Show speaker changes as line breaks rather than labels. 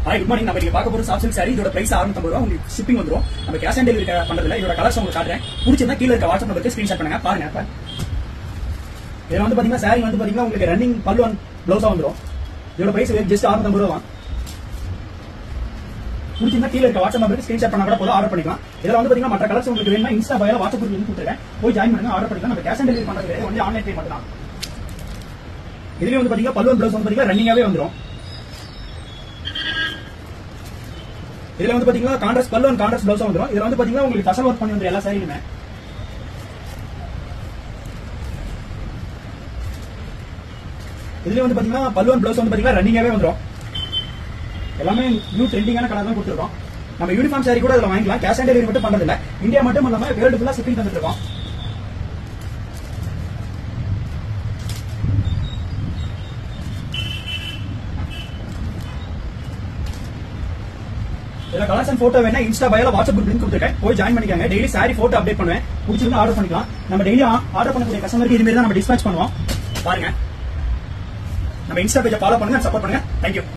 hi good morning நம்ம நீங்க பார்க்க போற சாஃப்ட் சில்க் சாரி இதோட பிரைஸ் 650 ரூபா உங்களுக்கு ஷிப்பிங் வந்துரும் நம்ம கேஷ் ஆன் டெலிவரி பண்றதுல இதோட கலர்ஸ் உங்களுக்கு காட்டுறேன் பிடிச்சிருந்தா கீழ இருக்க வாட்ஸ்அப் நம்பருக்கு ஸ்கிரீன்ஷாட் பண்ணுங்க பாருங்க அப்ப இதுல வந்து பாத்தீங்கன்னா சாரி வந்து பாத்தீங்கன்னா உங்களுக்கு ரன்னிங் பல்லு அண்ட் பிளவுஸா வந்துரும் இதோட பிரைஸ் ஜஸ்ட் 650 ரூபா தான் பிடிச்சிருந்தா கீழ இருக்க வாட்ஸ்அப் நம்பருக்கு ஸ்கிரீன்ஷாட் பண்ணா கூட போதும் ஆர்டர் பண்ணிக்கலாம் இதுல வந்து பாத்தீங்கன்னா மற்ற கலர்ஸ் உங்களுக்கு வேணும்னா இன்ஸ்டா பையில வாட்ஸ்அப் குரூப் லிங்க் கொடுத்துருக்கேன் போய் ஜாயின் பண்ணுங்க ஆர்டர் பண்ணிக்கலாம் நம்ம கேஷ் ஆன் டெலிவரி பண்றது ஒன்லி ஆன்லைன் பே மட்டும் தான் இதுலயும் வந்து பாத்தீங்கன்னா பல்லு பிளவுஸ் வந்து பாத்தீங்கன்னா ரன்னிங்காவே வந்துரும் இதுல வந்து பாத்தீங்கன்னா கான்ட்ராஸ்ட் பல்லு அண்ட் கான்ட்ராஸ்ட் பிளவுஸ் வந்துரும் இதுல வந்து பாத்தீங்கன்னா உங்களுக்கு டசல் ஒர்க் பண்ணி வந்துரும் எல்லா சாரிலுமே இதுல வந்து பாத்தீங்கன்னா பல்லு அண்ட் பிளவுஸ் வந்து பாத்தீங்கன்னா ரன்னிங்காவே வந்துரும் எல்லாமே நியூ ட்ரெண்டிங்கான கலர் தான் கொடுத்துருக்கோம் நம்ம யூனிஃபார்ம் சாரி கூட இதுல வாங்கிக்கலாம் கேஷ் ஆன் டெலிவரி மட்டும் பண்றது இல்ல இந்தியா மட்டும் இல்லாம வேர்ல்டு ஃபுல்லா ஷிப்பிங் தந்துட்டு இருக்கோம் இதுல கலர்ஸ் அண்ட் போட்டோ வேணா இன்ஸ்டா பயோல வாட்ஸ்அப் குரூப் லிங்க் கொடுத்துருக்கேன் போய் ஜாயின் பண்ணிக்கோங்க டெய்லி சாரி போட்டோ அப்டேட் பண்ணுவேன் பிடிச்சிருந்தா ஆர்டர் பண்ணிக்கலாம் நம்ம டெய்லி ஆர்டர் பண்ணக்கூடிய கஸ்டமருக்கு இது மாதிரி தான் நம்ம டிஸ்பேச் பண்ணுவோம் பாருங்க நம்ம இன்ஸ்டா பேஜை ஃபாலோ பண்ணுங்க சப்போர்ட் பண்ணுங்க தேங்க்யூ